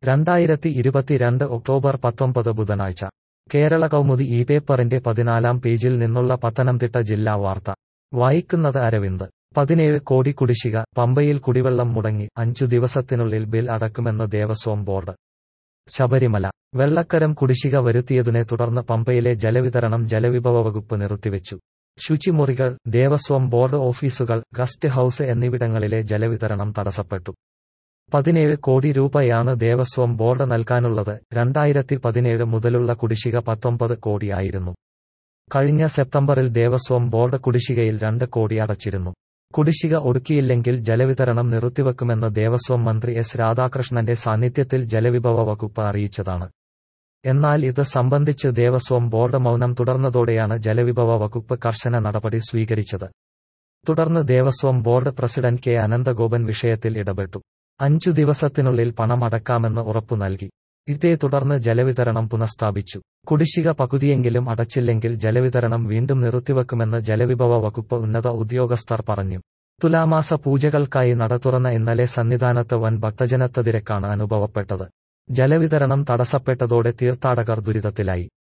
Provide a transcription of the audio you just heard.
രണ്ടായിരത്തി ഇരുപത്തിരണ്ട് ഒക്ടോബർ പത്തൊമ്പത് ബുധനാഴ്ച കേരള കൗമുദി ഈ പേപ്പറിന്റെ പതിനാലാം പേജിൽ നിന്നുള്ള പത്തനംതിട്ട ജില്ലാ വാർത്ത വായിക്കുന്നത് അരവിന്ദ് പതിനേഴ് കോടി കുടിശ്ശിക പമ്പയിൽ കുടിവെള്ളം മുടങ്ങി അഞ്ചു ദിവസത്തിനുള്ളിൽ ബിൽ അടക്കുമെന്ന് ദേവസ്വം ബോർഡ് ശബരിമല വെള്ളക്കരം കുടിശ്ശിക വരുത്തിയതിനെ തുടർന്ന് പമ്പയിലെ ജലവിതരണം ജലവിഭവ വകുപ്പ് നിർത്തിവെച്ചു ശുചിമുറികൾ ദേവസ്വം ബോർഡ് ഓഫീസുകൾ ഗസ്റ്റ് ഹൌസ് എന്നിവിടങ്ങളിലെ ജലവിതരണം തടസ്സപ്പെട്ടു പതിനേഴ് കോടി രൂപയാണ് ദേവസ്വം ബോർഡ് നൽകാനുള്ളത് രണ്ടായിരത്തി പതിനേഴ് മുതലുള്ള കുടിശ്ശിക പത്തൊമ്പത് കോടിയായിരുന്നു കഴിഞ്ഞ സെപ്റ്റംബറിൽ ദേവസ്വം ബോർഡ് കുടിശ്ശികയിൽ രണ്ട് കോടി അടച്ചിരുന്നു കുടിശ്ശിക ഒടുക്കിയില്ലെങ്കിൽ ജലവിതരണം നിർത്തിവെക്കുമെന്ന് ദേവസ്വം മന്ത്രി എസ് രാധാകൃഷ്ണന്റെ സാന്നിധ്യത്തിൽ ജലവിഭവ വകുപ്പ് അറിയിച്ചതാണ് എന്നാൽ ഇത് സംബന്ധിച്ച് ദേവസ്വം ബോർഡ് മൗനം തുടർന്നതോടെയാണ് ജലവിഭവ വകുപ്പ് കർശന നടപടി സ്വീകരിച്ചത് തുടർന്ന് Devaswom board president K Ananthagopan വിഷയത്തിൽ ഇടപെട്ടു അഞ്ചു ദിവസത്തിനുള്ളിൽ പണം അടക്കാമെന്ന് ഉറപ്പു നൽകി ഇതേ തുടർന്ന് ജലവിതരണം പുനഃസ്ഥാപിച്ചു കുടിശ്ശിക പകുതിയെങ്കിലും അടച്ചില്ലെങ്കിൽ ജലവിതരണം വീണ്ടും നിർത്തിവെക്കുമെന്ന് ജലവിഭവ വകുപ്പ് ഉന്നത ഉദ്യോഗസ്ഥർ പറഞ്ഞു തുലാമാസ പൂജകൾക്കായി നട തുറന്ന ഇന്നലെ സന്നിധാനത്ത് വൻ ഭക്തജനത്ത തിരക്കാണ് അനുഭവപ്പെട്ടത് ജലവിതരണം തടസ്സപ്പെട്ടതോടെ തീർത്ഥാടകർ ദുരിതത്തിലായി